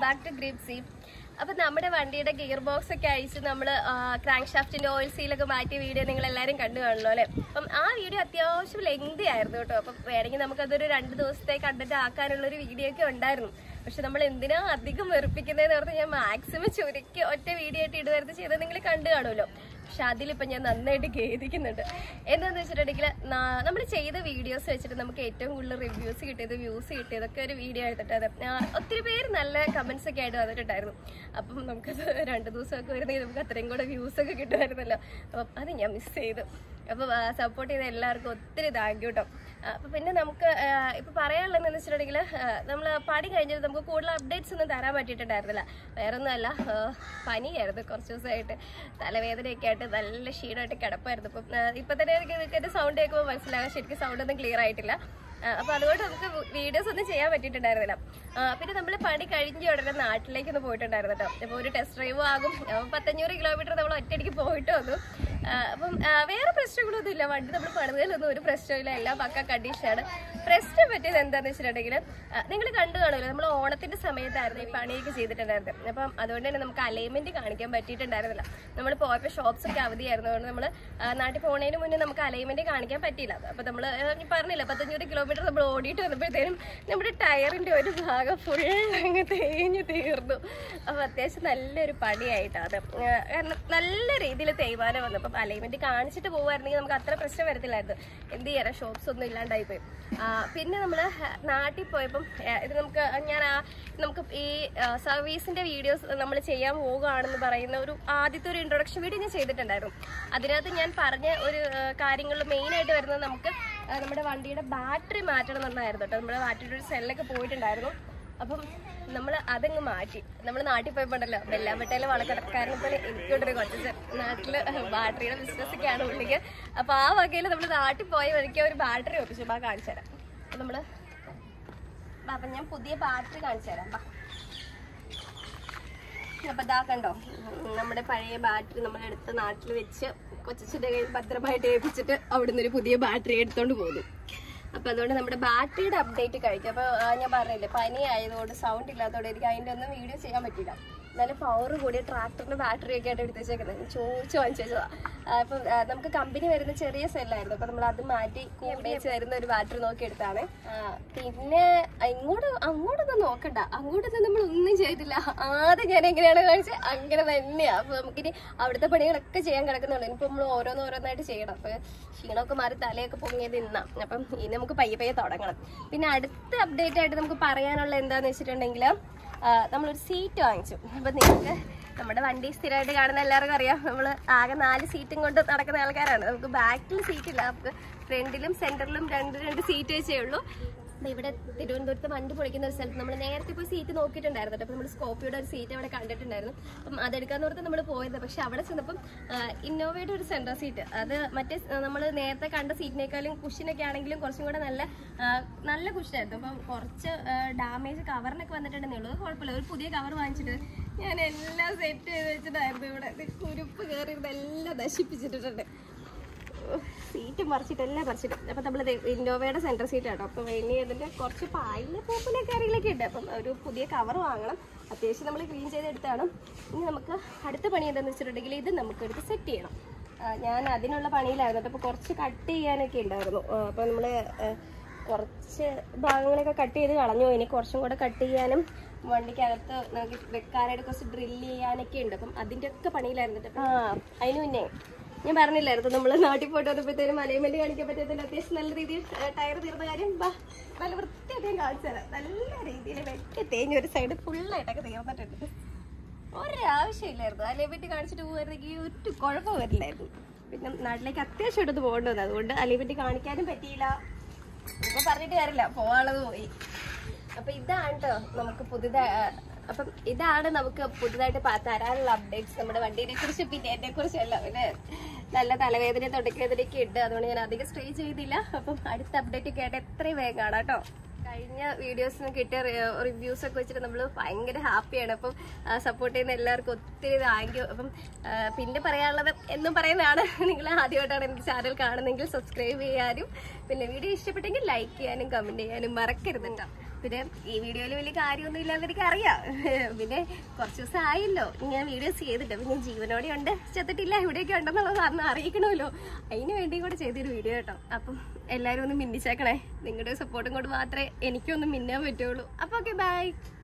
Back to ഗ്രിപ്സി അപ്പൊ നമ്മുടെ വണ്ടിയുടെ ഗിയർ ബോക്സ് ഒക്കെ അഴിച്ച് നമ്മൾ ക്രാങ്ക് ഷാഫ്റ്റിന്റെ ഓയിൽ സീലൊക്കെ മാറ്റിയ വീഡിയോ നിങ്ങൾ എല്ലാവരും കണ്ടു കാണുമല്ലോ അല്ലെ അപ്പം ആ വീഡിയോ അത്യാവശ്യം ലെങ്തി ആയിരുന്നു കേട്ടോ അപ്പം വേണമെങ്കിൽ നമുക്കതൊരു രണ്ട് ദിവസത്തെ കണ്ടിട്ട് ആക്കാനുള്ള ഒരു വീഡിയോ ഒക്കെ ഉണ്ടായിരുന്നു പക്ഷെ നമ്മൾ എന്തിനാ അധികം വെറുപ്പിക്കുന്നതെന്ന് ഓർത്ത് ഞാൻ മാക്സിമം ചുരുക്കി ഒറ്റ വീഡിയോ ആയിട്ട് ഇടുവരുത് ചെയ്ത് നിങ്ങൾ കണ്ടു കാണുമല്ലോ പക്ഷെ അതിലിപ്പോൾ ഞാൻ നന്നായിട്ട് ഖേദിക്കുന്നുണ്ട് എന്താണെന്ന് വെച്ചിട്ടുണ്ടെങ്കിൽ നമ്മൾ ചെയ്ത വീഡിയോസ് വെച്ചിട്ട് നമുക്ക് ഏറ്റവും കൂടുതൽ റിവ്യൂസ് കിട്ടിയത് വ്യൂസ് കിട്ടിയതൊക്കെ ഒരു വീഡിയോ എടുത്തിട്ട് അത് ആ, ഒത്തിരി പേര് നല്ല കമന്റ്സ് ഒക്കെ ആയിട്ട് വന്നിട്ടുണ്ടായിരുന്നു അപ്പം നമുക്കത് രണ്ട് ദിവസമൊക്കെ വരുന്നെങ്കിൽ നമുക്ക് അത്രയും കൂടെ വ്യൂസ് ഒക്കെ കിട്ടുമായിരുന്നല്ലോ അപ്പം അത് ഞാൻ മിസ് ചെയ്തു അപ്പോൾ സപ്പോർട്ട് ചെയ്ത എല്ലാവർക്കും ഒത്തിരി താങ്ക് യു കേട്ടോ അപ്പോൾ പിന്നെ നമുക്ക് ഇപ്പോൾ പറയാനുള്ളതെന്ന് വെച്ചിട്ടുണ്ടെങ്കിൽ നമ്മൾ പണി കഴിഞ്ഞത് നമുക്ക് കൂടുതൽ അപ്ഡേറ്റ്സ് ഒന്നും തരാൻ പറ്റിയിട്ടുണ്ടായിരുന്നില്ല വേറെ ഒന്നുമല്ല ആ, പനിയായിരുന്നു കുറച്ച് ദിവസമായിട്ട് തലവേദനയൊക്കെ ആയിട്ട് നല്ല ക്ഷീണമായിട്ട് കിടപ്പായിരുന്നു ഇപ്പം ഇപ്പം തന്നെ എനിക്ക് നിങ്ങൾക്ക് എൻ്റെ സൗണ്ട് കേൾക്കുമ്പോൾ മനസ്സിലാകാം ശരിക്കും സൗണ്ട് ഒന്നും ക്ലിയർ ആയിട്ടില്ല ആ, അപ്പൊ അതുകൊണ്ട് നമുക്ക് വീഡിയോസ് ഒന്നും ചെയ്യാൻ പറ്റിയിട്ടുണ്ടായിരുന്നില്ല ആ, പിന്നെ നമ്മൾ പണി കഴിഞ്ഞ ഉടനെ നാട്ടിലേക്ക് ഒന്ന് പോയിട്ടുണ്ടായിരുന്നു കേട്ടോ അപ്പോൾ ഒരു ടെസ്റ്റ് ഡ്രൈവ് ആകും അപ്പം പത്തഞ്ഞൂറ് കിലോമീറ്റർ നമ്മൾ ഒറ്റയടിക്ക് പോയിട്ട് വന്നു ആ, അപ്പം ആ, വേറെ പ്രശ്നങ്ങളൊന്നും ഇല്ല വണ്ടി നമ്മൾ പണിതതിലൊന്നും ഒരു പ്രശ്നമില്ല എല്ലാം പക്ക കണ്ടീഷനാണ് പ്രശ്നം പറ്റിയത് എന്താണെന്ന് വെച്ചിട്ടുണ്ടെങ്കിൽ നിങ്ങൾ കണ്ടു കാണുമല്ലോ നമ്മൾ ഓണത്തിന്റെ സമയത്തായിരുന്നു ഈ പണിയൊക്കെ ചെയ്തിട്ടുണ്ടായിരുന്നത് അപ്പം അതുകൊണ്ട് തന്നെ നമുക്ക് അലൈൻമെന്റ് കാണിക്കാൻ പറ്റിയിട്ടുണ്ടായിരുന്നില്ല നമ്മൾ പോയപ്പോൾ ഷോപ്സ് ഒക്കെ അവധിയായിരുന്നു അതുകൊണ്ട് നമ്മൾ നാട്ടിൽ പോണതിന് മുന്നേ നമുക്ക് അലൈൻമെന്റ് കാണിക്കാൻ പറ്റിയില്ല അപ്പൊ നമ്മൾ പറഞ്ഞില്ല പത്തഞ്ഞൂറ് കിലോമീറ്റർ നമ്മൾ ഓടിയിട്ട് വന്നപ്പോഴത്തേനും നമ്മുടെ ടയറിന്റെ ഒരു ഭാഗം ഫുൾ അങ്ങ് തേഞ്ഞ് തീർന്നു അപ്പൊ അത്യാവശ്യം നല്ലൊരു പണിയായിട്ടാണ് അത് ആ, കാരണം നല്ല രീതിയിൽ തേയ്മാനം വന്നു അപ്പം അലൈൻമെന്റ് കാണിച്ചിട്ട് പോകുമായിരുന്നെങ്കിൽ നമുക്ക് അത്ര പ്രശ്നം വരത്തില്ലായിരുന്നു എന്ത് ചെയ്യാനാ ഷോപ്സ് ഒന്നും ഇല്ലാണ്ടായി പോയി ആ, പിന്നെ നമ്മൾ നാട്ടിൽ പോയപ്പം ആ, ഇത് നമുക്ക് ഞാൻ ആ നമുക്ക് ഈ സർവീസിന്റെ വീഡിയോസ് നമ്മൾ ചെയ്യാൻ പോകുകയാണെന്ന് പറയുന്ന ഒരു ആദ്യത്തെ ഒരു ഇൻട്രൊഡക്ഷൻ വീഡിയോ ഞാൻ ചെയ്തിട്ടുണ്ടായിരുന്നു അതിനകത്ത് ഞാൻ പറഞ്ഞ ഒരു കാര്യങ്ങളിൽ മെയിൻ ആയിട്ട് വരുന്നത് നമുക്ക് ആ, നമ്മുടെ വണ്ടിയുടെ ബാറ്ററി മാറ്റണം എന്നായിരുന്നു കേട്ടോ നമ്മുടെ ബാറ്ററിയുടെ ഒരു സെല്ലൊക്കെ പോയിട്ടുണ്ടായിരുന്നു അപ്പം നമ്മൾ അതങ്ങ് മാറ്റി നമ്മൾ നാട്ടിൽ പോയപ്പോണ്ടല്ലോ വെല്ലാമ്പട്ടയിലെ വളക്കടക്കാരനെ പോലെ എനിക്കൊരു കൊച്ചു നാട്ടില് ബാറ്ററിയുടെ ബിസിനസ് ഒക്കെയാണ് പുള്ളിക്ക് അപ്പൊ ആ വകയിൽ നമ്മൾ നാട്ടിൽ പോയ വഴിക്ക് ഒരു ബാറ്ററി ഒപ്പിച്ചു ബാ കാണിച്ചു തരാം അപ്പൊ നമ്മള് ബാ, അപ്പൊ ഞാൻ പുതിയ ബാറ്ററി കാണിച്ചു തരാം ബാ അപ്പൊ ഇതാ കണ്ടോ ഉം, നമ്മുടെ പഴയ ബാറ്ററി നമ്മൾ എടുത്ത് നാട്ടിൽ വെച്ച് കൊച്ചിന്റെ കയ്യിൽ ഭദ്രമായിട്ട് ഏൽപ്പിച്ചിട്ട് അവിടുന്ന് ഒരു പുതിയ ബാറ്ററി എടുത്തോണ്ട് പോകുന്നു അപ്പൊ അതുകൊണ്ട് നമ്മുടെ ബാറ്ററിയുടെ അപ്ഡേറ്റ് കഴിക്കും അപ്പൊ ആ, ഞാൻ പറഞ്ഞില്ലേ പനി ആയതുകൊണ്ട് സൗണ്ട് ഇല്ലാത്തതുകൊണ്ട് എനിക്ക് അതിന്റെ ഒന്നും വീഡിയോ ചെയ്യാൻ പറ്റില്ല എന്നാലും പവർ കൂടിയ ട്രാക്ടറിന്റെ ബാറ്ററി ഒക്കെ ആയിട്ട് എടുത്ത് വെച്ചേക്കുന്നത് ഞാൻ ചോദിച്ചു വാങ്ങിച്ചതാ അപ്പം ആ, നമുക്ക് കമ്പനി വരുന്ന ചെറിയ സെല്ലായിരുന്നു അപ്പൊ നമ്മൾ അത് മാറ്റി കൂടി വെച്ച് തരുന്ന ഒരു ബാറ്ററി നോക്കി എടുത്താണ് ആ, പിന്നെ ഇങ്ങോട്ട് അങ്ങോട്ടൊന്നും നോക്കണ്ട അങ്ങോട്ടൊന്നും നമ്മൾ ഒന്നും ചെയ്തില്ല ആദ്യം ഞാൻ എങ്ങനെയാണ് കാണിച്ചത് അങ്ങനെ തന്നെയാ അപ്പൊ നമുക്കിനി അവിടുത്തെ പണികളൊക്കെ ചെയ്യാൻ കിടക്കുന്നുള്ളൂ ഇനിയിപ്പോ നമ്മൾ ഓരോന്ന് ഓരോന്നായിട്ട് ചെയ്യണം അപ്പൊ ക്ഷീണമൊക്കെ മാറി തലയൊക്കെ പൊങ്ങിയത് ഇന്നാം അപ്പം ഇനി നമുക്ക് പയ്യെ പയ്യെ തുടങ്ങണം പിന്നെ അടുത്ത അപ്ഡേറ്റ് ആയിട്ട് നമുക്ക് പറയാനുള്ള എന്താന്ന് വെച്ചിട്ടുണ്ടെങ്കിൽ നമ്മളൊരു സീറ്റ് വാങ്ങിച്ചു അപ്പൊ നിങ്ങൾക്ക് നമ്മുടെ വണ്ടി സ്ഥിരമായിട്ട് കാണുന്ന എല്ലാവർക്കും അറിയാം നമ്മൾ ആകെ നാല് സീറ്റും കൊണ്ട് നടക്കുന്ന ആൾക്കാരാണ് നമുക്ക് ബാക്കിൽ സീറ്റ് ഇല്ല നമുക്ക് ഫ്രണ്ടിലും സെന്ററിലും രണ്ട് രണ്ട് സീറ്റ് വെച്ചേ ഉള്ളൂ ദേ ഇവിടെ തിരുവനന്തപുരത്ത് വണ്ടി പൊളിക്കുന്ന ഒരു സ്ഥലത്ത് നമ്മൾ നേരത്തെ പോയി സീറ്റ് നോക്കിയിട്ടുണ്ടായിരുന്നു അപ്പോൾ നമ്മൾ സ്കോപ്പിയുടെ ഒരു സീറ്റ് അവിടെ കണ്ടിട്ടുണ്ടായിരുന്നു അപ്പം അതെടുക്കാന്ന് ഓർത്ത് നമ്മൾ പോയത് പക്ഷെ അവിടെ ചെന്നപ്പം ഇന്നോവയുടെ ഒരു സെൻട്രൽ സീറ്റ് അത് മറ്റേ നമ്മൾ നേരത്തെ കണ്ട സീറ്റിനേക്കാളും കുഷനൊക്കെ ആണെങ്കിലും കുറച്ചും കൂടെ നല്ല ആ, നല്ല കുഷനായിരുന്നു അപ്പം കുറച്ച് ഡാമേജ് കവറിനൊക്കെ വന്നിട്ടുണ്ടെന്നേ ഉള്ളൂ അത് കുഴപ്പമില്ല ഒരു പുതിയ കവർ വാങ്ങിച്ചിട്ട് ഞാൻ എല്ലാം സെറ്റ് ചെയ്ത് വെച്ചിട്ടായിരുന്നു ഇവിടെ ഇത് കുരുപ്പ് കയറി ഇതെല്ലാം നശിപ്പിച്ചിട്ടുണ്ട് സീറ്റ് മറിച്ചിട്ട് എല്ലാം മറിച്ചിട്ട് അപ്പൊ നമ്മളത് ഇന്നോവയുടെ സെന്റർ സീറ്റ് കേട്ടോ അപ്പൊ ഇനി അതിന്റെ കുറച്ച് പായലിന്റെ പൂപ്പിലെ കാര്യങ്ങളൊക്കെ ഉണ്ട് അപ്പം ഒരു പുതിയ കവർ വാങ്ങണം അത്യാവശ്യം നമ്മൾ ക്ലീൻ ചെയ്തെടുത്താണ് ഇനി നമുക്ക് അടുത്ത പണി എന്താണെന്ന് വെച്ചിട്ടുണ്ടെങ്കിൽ ഇത് നമുക്ക് എടുത്ത് സെറ്റ് ചെയ്യണം ആ, ഞാൻ അതിനുള്ള പണിയിലായിരുന്നു അപ്പോൾ കുറച്ച് കട്ട് ചെയ്യാനൊക്കെ ഉണ്ടായിരുന്നു അപ്പോൾ നമ്മൾ കുറച്ച് ഭാഗങ്ങളൊക്കെ കട്ട് ചെയ്ത് കളഞ്ഞു ഇനി കുറച്ചും കൂടെ കട്ട് ചെയ്യാനും വണ്ടിക്കകത്ത് നമുക്ക് വെക്കാനായിട്ട് കുറച്ച് ഡ്രില്ല് ചെയ്യാനൊക്കെ ഉണ്ട് അപ്പം അതിൻ്റെ ഒക്കെ പണിയിലായിരുന്നു കേട്ടോ. ആ അതിന് മുന്നേ ഞാൻ പറഞ്ഞില്ലായിരുന്നു നമ്മൾ നാട്ടിൽ പോയിട്ട് വന്നപ്പോഴത്തേനും അലൈൻമെന്റ് കാണിക്കാൻ പറ്റത്തില്ല അത്യാവശ്യം നല്ല രീതിയിൽ ടയർ തീർന്ന കാര്യം ബാ നല്ല വൃത്തിയായിട്ട് ഞാൻ കാണിച്ചു തരാം നല്ല രീതിയിൽ വെട്ടി തേഞ്ഞ് ഒരു സൈഡ് ഫുള്ളായിട്ടൊക്കെ തീർന്നിട്ടുണ്ട് ഒരാവശ്യമില്ലായിരുന്നു അലൈൻമെന്റ് കാണിച്ചിട്ട് പോകുമായിരുന്നെങ്കിൽ ഒരു കുഴപ്പം വരില്ലായിരുന്നു പിന്നെ നാട്ടിലേക്ക് അത്യാവശ്യം എടുത്ത് പോകേണ്ടത് അതുകൊണ്ട് അലൈൻമെന്റ് കാണിക്കാനും പറ്റിയില്ല ഇപ്പൊ പറഞ്ഞിട്ട് കാര്യമില്ല പോവാനുള്ളത് പോയി അപ്പൊ ഇതാണ് ട്ടോ നമുക്ക് പുതുതായി അപ്പം ഇതാണ് നമുക്ക് പുതുതായിട്ട് പ- തരാനുള്ള അപ്ഡേറ്റ്സ് നമ്മുടെ വണ്ടീനെ കുറിച്ച് പിന്നെ എന്നെ കുറിച്ചും എല്ലാം പിന്നെ നല്ല തലവേദന തൊണ്ടക്കേദനയൊക്കെ ഉണ്ട് അതുകൊണ്ട് ഞാൻ അധികം സ്ട്രേ ചെയ്തില്ല അപ്പം അടുത്ത അപ്ഡേറ്റ് ഒക്കെ ആയിട്ട് എത്രയും വേഗം കാണാം കേട്ടോ കഴിഞ്ഞ വീഡിയോസിന് കിട്ടിയ റിവ്യൂസ് ഒക്കെ വെച്ചിട്ട് നമ്മൾ ഭയങ്കര ഹാപ്പിയാണ് അപ്പം സപ്പോർട്ട് ചെയ്യുന്ന എല്ലാവർക്കും ഒത്തിരി താങ്ക് യു അപ്പം ആ, പിന്നെ പറയാനുള്ളത് എന്നും പറയുന്നതാണ് നിങ്ങൾ ആദ്യമായിട്ടാണ് എൻ്റെ ചാനൽ കാണുന്നതെങ്കിൽ സബ്സ്ക്രൈബ് ചെയ്യാനും പിന്നെ വീഡിയോ ഇഷ്ടപ്പെട്ടെങ്കിൽ ലൈക്ക് ചെയ്യാനും കമന്റ് ചെയ്യാനും മറക്കരുത് കേട്ടോ പിന്നെ ഈ വീഡിയോയിൽ വലിയ കാര്യമൊന്നും ഇല്ലാന്ന് എനിക്ക് അറിയാം പിന്നെ കുറച്ച് ദിവസം ആയല്ലോ ഞാൻ വീഡിയോസ് ചെയ്തിട്ട് അപ്പൊ ഞാൻ ജീവനോടെ ഉണ്ട് ചത്തിട്ടില്ല ഇവിടെയൊക്കെ ഉണ്ടെന്നുള്ളത് അന്ന് അറിയിക്കണമല്ലോ അതിന് വേണ്ടിയും കൂടെ ചെയ്തൊരു വീഡിയോ കേട്ടോ അപ്പം എല്ലാവരും ഒന്ന് മിന്നിച്ചേക്കണേ നിങ്ങളുടെ സപ്പോർട്ടും കൊണ്ട് മാത്രമേ എനിക്കൊന്ന് മിന്നാൻ പറ്റുള്ളൂ അപ്പൊ ഓക്കെ ബൈ